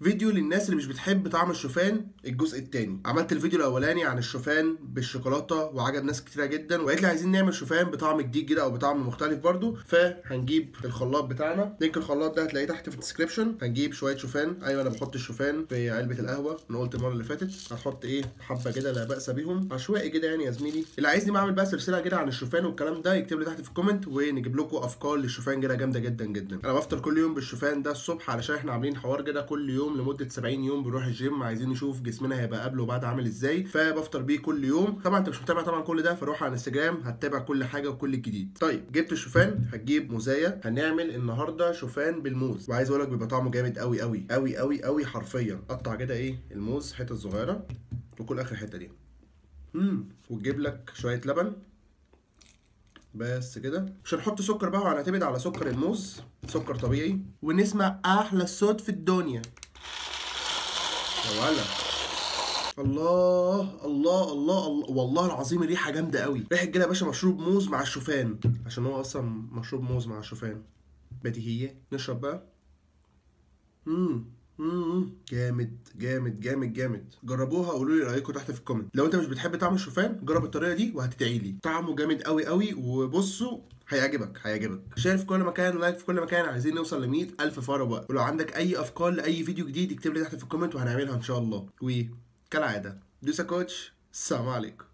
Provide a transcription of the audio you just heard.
فيديو للناس اللي مش بتحب طعم الشوفان الجزء التاني عملت الفيديو الاولاني عن الشوفان بالشوكولاته وعجب ناس كتيره جدا وقالت لي عايزين نعمل شوفان بطعم جديد كده او بطعم مختلف برضو فهنجيب الخلاط بتاعنا لينك الخلاط ده هتلاقيه تحت في الديسكربشن هنجيب شويه شوفان ايوه انا بحط الشوفان في علبه القهوه انا قلت المره اللي فاتت هتحط ايه حبه كده لا باس بيهم عشوائي كده يعني يا زميلي اللي عايزني بعمل بقى سلسله كده عن الشوفان والكلام ده يكتب لي تحت في الكومنت ونجيب لكم افكار للشوفان كده جامده جدا جدا انا بفطر كل يوم بالشوفان ده الصبح علشان احنا عاملين حوار كده كل يوم لمده 70 يوم بنروح الجيم عايزين نشوف جسمنا هيبقى قبل وبعد عامل ازاي فبفطر بيه كل يوم طبعا انت مش متابع طبعا كل ده فروح على انستجرام هتتابع كل حاجه وكل الجديد طيب جبت الشوفان هتجيب موزايه هنعمل النهارده شوفان بالموز وعايز اقول لك بيبقى طعمه جامد قوي قوي قوي قوي قوي حرفيا قطع كده ايه الموز حتت صغيره وكل اخر حته دي امم وتجيب لك شويه لبن بس كده مش هنحط سكر بقى وهنعتمد على سكر الموز سكر طبيعي ونسمع احلى صوت في الدنيا يا ولا الله الله الله الله والله العظيم الريحه جامده قوي ريحه كده يا باشا مشروب موز مع الشوفان عشان هو اصلا مشروب موز مع الشوفان بديهيه نشرب بقى امم امم جامد جامد جامد جامد جربوها قولوا لي رايكم تحت في الكومنت لو انت مش بتحب طعم الشوفان جرب الطريقه دي وهتدعي لي طعمه جامد قوي قوي وبصوا هيعجبك هيعجبك شير في كل مكان لايك في كل مكان عايزين نوصل ل 100 الف فولو بقى ولو عندك اي افكار لاي فيديو جديد اكتب لي تحت في الكومنت وهنعملها ان شاء الله وكالعاده دوسا كوتش السلام عليكم